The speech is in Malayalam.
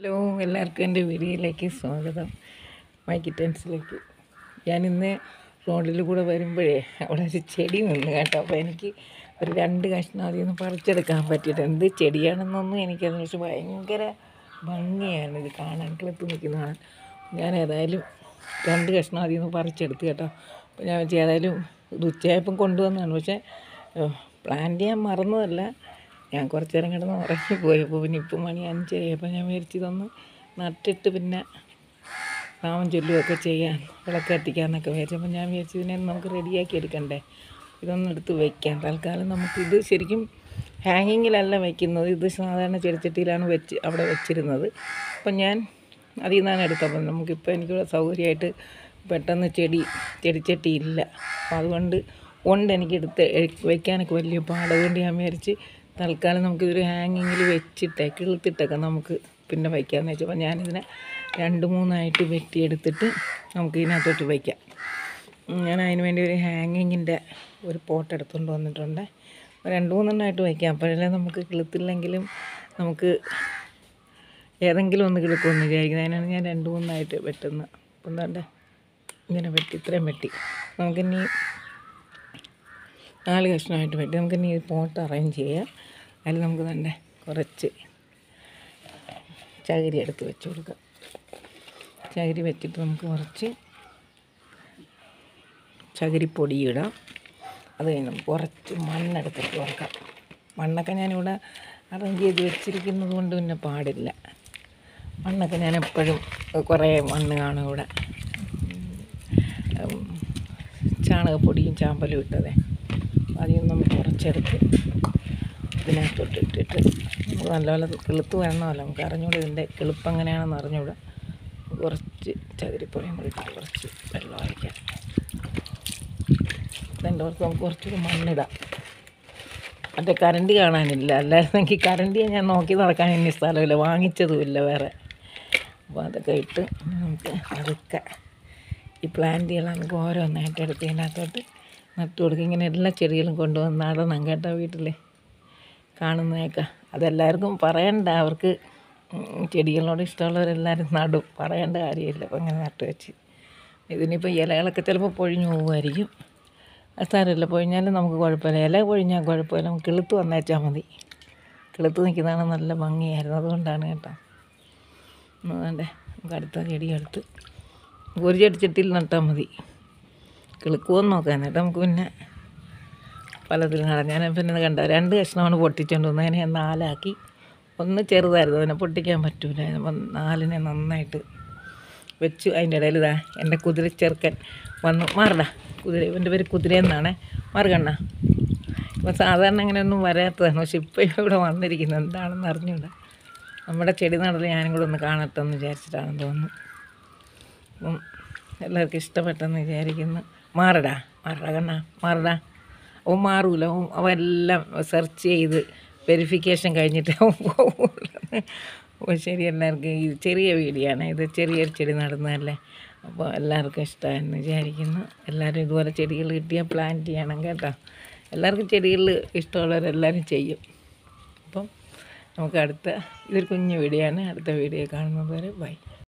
ഹലോ എല്ലാവർക്കും എൻ്റെ വീഡിയോയിലേക്ക് സ്വാഗതം മൈ കിറ്റൻസിലേക്ക് ഞാനിന്ന് റോഡിൽ കൂടെ വരുമ്പോഴേ അവിടെ ഒരു ചെടി നിന്ന് കേട്ടോ അപ്പോൾ എനിക്ക് ഒരു രണ്ട് കഷ്ണം അതിൽ നിന്ന് പറിച്ചെടുക്കാൻ പറ്റിയിട്ട് എന്ത് ചെടിയാണെന്നൊന്നും എനിക്കതിനെ കുറിച്ച് ഭയങ്കര ഭംഗിയാണ് ഇത് കാണാൻ കിളത്ത് നിൽക്കുന്നതാണ് ഞാൻ ഏതായാലും രണ്ട് കഷ്ണം അതിൽ നിന്ന് പറിച്ചെടുത്ത് കേട്ടോ അപ്പോൾ ഞാൻ വെച്ചാൽ ഏതായാലും ഇത് ഉച്ചയായപ്പം കൊണ്ടുവന്നതാണ് പക്ഷേ പ്ലാൻ ചെയ്യാൻ മറന്നതല്ല ഞാൻ കുറച്ച് നേരം കിടന്ന് ഉറങ്ങിപ്പോയി അപ്പോൾ പിന്നെ ഇപ്പം മണി അഞ്ചായി അപ്പോൾ ഞാൻ വിചാരിച്ചു ഇതൊന്ന് നട്ടിട്ട് പിന്നെ നാമം ചൊല്ലുകയൊക്കെ ചെയ്യാൻ വിളക്ക് കത്തിക്കാമെന്നൊക്കെ വിചാരിച്ചപ്പോൾ ഞാൻ വിചാരിച്ചു ഇതിനെ നമുക്ക് റെഡിയാക്കി എടുക്കണ്ടേ ഇതൊന്നും എടുത്ത് വയ്ക്കാം തൽക്കാലം നമുക്കിത് ശരിക്കും ഹാങ്ങിങ്ങിലല്ല വയ്ക്കുന്നത് ഇത് സാധാരണ ചെടിച്ചട്ടിയിലാണ് വെച്ച് അവിടെ വെച്ചിരുന്നത് അപ്പം ഞാൻ അതിൽ നിന്നാണ് എടുത്തത് അപ്പം നമുക്കിപ്പോൾ എനിക്കിവിടെ സൗകര്യമായിട്ട് പെട്ടെന്ന് ചെടി ചെടിച്ചട്ടി ഇല്ല അപ്പം അതുകൊണ്ട് ഉണ്ട് എനിക്കെടുത്ത് വയ്ക്കാനൊക്കെ വലിയ പാട് അതുകൊണ്ട് ഞാൻ വിചാരിച്ച് തൽക്കാലം നമുക്കിതൊരു ഹാങ്ങിങ്ങിൽ വെച്ചിട്ടേ കിളുത്തിട്ടൊക്കെ നമുക്ക് പിന്നെ വയ്ക്കാമെന്ന് വെച്ചപ്പോൾ ഞാനിതിനെ രണ്ട് മൂന്നായിട്ട് വെട്ടിയെടുത്തിട്ട് നമുക്ക് ഇതിനകത്തോട്ട് വയ്ക്കാം ഞാൻ അതിന് വേണ്ടി ഒരു ഹാങ്ങിങ്ങിൻ്റെ ഒരു പോട്ട് എടുത്തുകൊണ്ട് വന്നിട്ടുണ്ട് രണ്ട് മൂന്നെണ്ണമായിട്ട് വയ്ക്കാം അപ്പോഴല്ലേ നമുക്ക് കിളുത്തില്ലെങ്കിലും നമുക്ക് ഏതെങ്കിലും ഒന്ന് കിളുക്കുമെന്ന് വിചാരിക്കുന്നത് അതിനാണ് ഞാൻ രണ്ട് മൂന്നായിട്ട് വെട്ടുന്നത് അപ്പം എന്താണ്ട് ഇങ്ങനെ വെട്ടി ഇത്രയും വെട്ടി നമുക്കിനി നാല് കഷ്ണമായിട്ട് വെട്ടി നമുക്കിനി ഈ പോട്ട് അറേഞ്ച് ചെയ്യാം അതിൽ നമുക്ക് തന്നെ കുറച്ച് ചകിരി എടുത്ത് വെച്ച് കൊടുക്കാം ചകിരി വെച്ചിട്ട് നമുക്ക് കുറച്ച് ചകിരിപ്പൊടി ഇടാം അത് കഴിഞ്ഞ് നമുക്ക് കുറച്ച് മണ്ണെടുത്തിട്ട് കൊടുക്കാം മണ്ണൊക്കെ ഞാനിവിടെ അറേഞ്ച് ചെയ്ത് വെച്ചിരിക്കുന്നത് കൊണ്ട് പിന്നെ പാടില്ല മണ്ണൊക്കെ ഞാൻ എപ്പോഴും കുറേ മണ്ണ് കാണും ഇവിടെ ഉം, ചാണകപ്പൊടിയും ചാമ്പലും ഇട്ടതേ അതിൽ നമുക്ക് കുറച്ചെടുത്ത് ഇതിനകത്തോട്ട് ഇട്ടിട്ട് നമുക്ക് നല്ലപോലെ കിളുത്ത് വരണമല്ലോ നമുക്ക് അറിഞ്ഞൂടെ ഇതിൻ്റെ കിളുപ്പ് എങ്ങനെയാണെന്ന് അറിഞ്ഞൂടെ കുറച്ച് ചകിരിപ്പൊടിയും കൂടി ഇട്ടിട്ട് കുറച്ച് വെള്ളം ഒഴിക്കാം ഇതിൻ്റെ പുറത്ത് നമുക്ക് കുറച്ചുകൂടി മണ്ണിടാം മറ്റേ കരണ്ടി കാണാനില്ല അല്ലായിരുന്നെങ്കിൽ കരണ്ടിയെ ഞാൻ നോക്കി നടക്കാൻ ഇനി സ്ഥലമില്ല വാങ്ങിച്ചതുമില്ല വേറെ അപ്പോൾ അതൊക്കെ ഇട്ട് നമുക്ക് അതൊക്കെ ഈ പ്ലാന്റുകൾ നമുക്ക് ഓരോന്നായിട്ട് എടുത്ത് ഇതിനകത്തോട്ട് നട്ടു കൊടുക്കും ഇങ്ങനെ എല്ലാ ചെടികളും കൊണ്ടുവന്ന് നടണം കേട്ടോ വീട്ടിൽ കാണുന്നതൊക്കെ അതെല്ലാവർക്കും പറയണ്ട അവർക്ക് ഉം, ചെടികളോട് ഇഷ്ടമുള്ളവരെല്ലാവരും നടും പറയേണ്ട കാര്യമില്ല അപ്പോൾ അങ്ങനെ നട്ട് വെച്ച് ഇതിനിപ്പോൾ ഇലകളൊക്കെ ചിലപ്പോൾ പൊഴിഞ്ഞു പോകുമായിരിക്കും അത് സാരമില്ല പൊഴിഞ്ഞാലും നമുക്ക് കുഴപ്പമില്ല ഇല പൊഴിഞ്ഞാൽ കുഴപ്പമില്ല നമുക്ക് കിളുത്ത് വന്നേച്ചാൽ മതി കിളുത്ത് നിൽക്കുന്നതാണ് നല്ല ഭംഗിയായിരുന്നു അതുകൊണ്ടാണ് കേട്ടോ വേണ്ടേ നമുക്ക് അടുത്ത ചെടി എടുത്ത് ഒരു ചെടിച്ചട്ടിയിൽ നട്ടാൽ മതി കിളുക്കുമെന്ന് നോക്കാൻ എന്നിട്ട് നമുക്ക് പിന്നെ പലതിലും നടാം ഞാൻ പിന്നെ കണ്ട രണ്ട് കഷ്ണമാണ് പൊട്ടിച്ചുകൊണ്ട് വന്നത് അതിനെ ഞാൻ നാലാക്കി ഒന്ന് ചെറുതായിരുന്നു അതിനെ പൊട്ടിക്കാൻ പറ്റൂല അപ്പം നാലിനെ നന്നായിട്ട് വെച്ചു അതിൻ്റെ ഇടയിൽ ഇതാ എൻ്റെ കുതിര ചെറുക്കൻ വന്നു മാറടാ കുതിര ഇവൻ്റെ പേര് കുതിര എന്നാണ് മാറുകണ്ണ ഇപ്പം സാധാരണ അങ്ങനെയൊന്നും വരാത്തതാണ് പക്ഷെ ഇപ്പം ഇവിടെ വന്നിരിക്കുന്നത് എന്താണെന്ന് അറിഞ്ഞൂടാ നമ്മുടെ ചെടി നടൽ ഞാനും കൂടെ ഒന്ന് കാണട്ടെ എന്ന് വിചാരിച്ചിട്ടാണെന്ന് തോന്നുന്നു അപ്പം എല്ലാവർക്കും ഇഷ്ടപ്പെട്ടെന്ന് വിചാരിക്കുന്നു മാറടാ മാറടാ കണ്ണ മാറടാ അവൻ മാറൂല അവൻ അവെല്ലാം സെർച്ച് ചെയ്ത് വെരിഫിക്കേഷൻ കഴിഞ്ഞിട്ട് അവൻ പോവുള്ളൂ അപ്പോൾ ശരി എല്ലാവർക്കും ഈ ചെറിയ വീഡിയോ ആണ് ഇത് ചെറിയൊരു ചെടി നടുന്നതല്ലേ അപ്പോൾ എല്ലാവർക്കും ഇഷ്ടമായെന്ന് വിചാരിക്കുന്നു എല്ലാവരും ഇതുപോലെ ചെടികൾ കിട്ടിയാൽ പ്ലാന്റ് ചെയ്യണം കേട്ടോ എല്ലാവർക്കും ചെടികളിൽ ഇഷ്ടമുള്ളവരെല്ലാവരും ചെയ്യും അപ്പം നമുക്ക് അടുത്ത ഇതൊരു കുഞ്ഞു വീഡിയോ ആണ് അടുത്ത വീഡിയോ കാണുന്നത് വരെ ബൈ